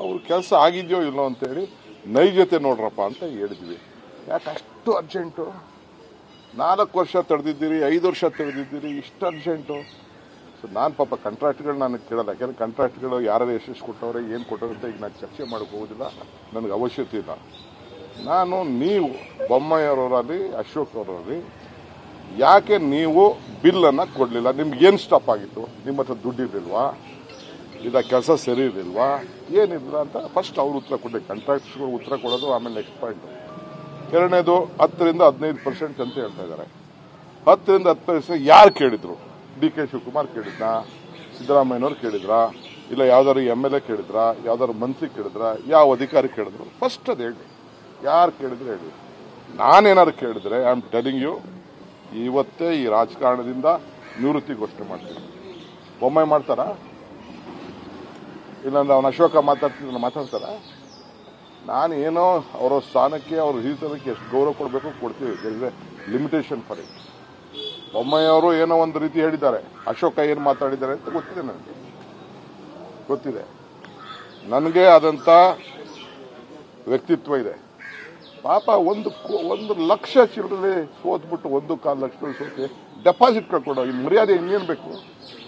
ಅವ್ರ ಕೆಲಸ ಆಗಿದೆಯೋ ಇಲ್ಲೋ ಅಂತೇಳಿ ನೈಜತೆ ನೋಡ್ರಪ್ಪ ಅಂತ ಹೇಳಿದ್ವಿ ಯಾಕೆ ಅಷ್ಟು ಅರ್ಜೆಂಟು ನಾಲ್ಕು ವರ್ಷ ತಡೆದಿದ್ದೀರಿ ಐದು ವರ್ಷ ತಡೆದಿದ್ದೀರಿ ಇಷ್ಟು ಅರ್ಜೆಂಟು ಸೊ ನಾನು ಪಾಪ ಕಾಂಟ್ರಾಕ್ಟ್ಗಳು ನಾನು ಕೇಳಲ್ಲ ಯಾಕಂದ್ರೆ ಕಾಂಟ್ರಾಕ್ಟ್ಗಳು ಯಾರು ಎಷ್ಟೆಷ್ಟು ಕೊಟ್ಟವ್ರೆ ಏನು ಕೊಟ್ಟವ್ರೆ ಅಂತ ಈಗ ನಾನು ಚರ್ಚೆ ಮಾಡಕ್ಕೆ ಹೋಗೋದಿಲ್ಲ ನನಗೆ ಅವಶ್ಯಕತೆ ಇಲ್ಲ ನಾನು ನೀವು ಬೊಮ್ಮಾಯಿಯವರಲ್ಲಿ ಅಶೋಕ್ ಅವರಲ್ಲಿ ಯಾಕೆ ನೀವು ಬಿಲ್ಲನ್ನು ಕೊಡಲಿಲ್ಲ ನಿಮ್ಗೆ ಏನು ಸ್ಟಾಪ್ ಆಗಿತ್ತು ನಿಮ್ಮ ಹತ್ರ ದುಡ್ಡು ಇರಲಿಲ್ವಾ ಇದ ಕೆಲಸ ಸರಿ ಇರಲಿಲ್ವಾ ಏನಿಲ್ಲ ಅಂತ ಫಸ್ಟ್ ಅವ್ರು ಉತ್ತರ ಕೊಡಿ ಕಾಂಟ್ರಾಕ್ಟ್ಸ್ಗಳು ಉತ್ತರ ಕೊಡೋದು ಆಮೇಲೆ ನೆಕ್ಸ್ಟ್ ಪಾಯಿಂಟ್ ಎರಡನೇದು ಹತ್ತರಿಂದ ಹದಿನೈದು ಪರ್ಸೆಂಟ್ ಅಂತ ಹೇಳ್ತಾ ಇದ್ದಾರೆ ಹತ್ತರಿಂದ ಹತ್ತು ಪರ್ಸೆಂಟ್ ಯಾರು ಕೇಳಿದ್ರು ಡಿ ಕೆ ಶಿವಕುಮಾರ್ ಕೇಳಿದ್ನಾ ಸಿದ್ದರಾಮಯ್ಯನವ್ರು ಕೇಳಿದ್ರಾ ಇಲ್ಲ ಯಾವ್ದಾದ್ರು ಎಮ್ ಎಲ್ ಎ ಕೇಳಿದ್ರಾ ಯಾವ್ದಾದ್ರು ಮಂತ್ರಿ ಕೇಳಿದ್ರಾ ಯಾವ ಅಧಿಕಾರಿ ಕೇಳಿದ್ರು ಫಸ್ಟ್ ಅದು ಹೇಳಿ ಯಾರು ಕೇಳಿದ್ರೆ ಹೇಳಿ ನಾನೇನಾದ್ರು ಕೇಳಿದ್ರೆ ಐ ಆಮ್ ಟೆಲಿಂಗ್ ಯು ಇವತ್ತೇ ಈ ರಾಜಕಾರಣದಿಂದ ನಿವೃತ್ತಿ ಘೋಷಣೆ ಮಾಡ್ತೀನಿ ಒಮ್ಮೆ ಮಾಡ್ತಾರಾ ಇಲ್ಲಾಂದ್ರೆ ಅವನ ಅಶೋಕ ಮಾತಾಡ್ತಿದ್ರೆ ಮಾತಾಡ್ತಾರ ನಾನು ಏನೋ ಅವರ ಸ್ಥಾನಕ್ಕೆ ಅವ್ರ ಹಿರಿತನಕ್ಕೆ ಎಷ್ಟು ಗೌರವ ಕೊಡಬೇಕು ಕೊಡ್ತೀವಿ ಇದೆ ಲಿಮಿಟೇಷನ್ ಫಾರ್ ಇಟ್ ಬೊಮ್ಮಾಯಿಯವರು ಏನೋ ಒಂದು ರೀತಿ ಹೇಳಿದ್ದಾರೆ ಅಶೋಕ ಏನು ಮಾತಾಡಿದ್ದಾರೆ ಅಂತ ಗೊತ್ತಿದೆ ನನಗೆ ಗೊತ್ತಿದೆ ನನಗೆ ಆದಂತ ವ್ಯಕ್ತಿತ್ವ ಇದೆ ಪಾಪ ಒಂದು ಕೋ- ಒಂದು ಲಕ್ಷ ಚಿಲ್ಲರೆ ಸೋತ್ಬಿಟ್ಟು ಒಂದು ಕಾಲು ಲಕ್ಷ ಸೋತಿ ಡೆಪಾಸಿಟ್ ಕಳ್ಕೊಡೋ ಇಲ್ಲಿ ಮರ್ಯಾದೆ ಇನ್ನೇನು ಬೇಕು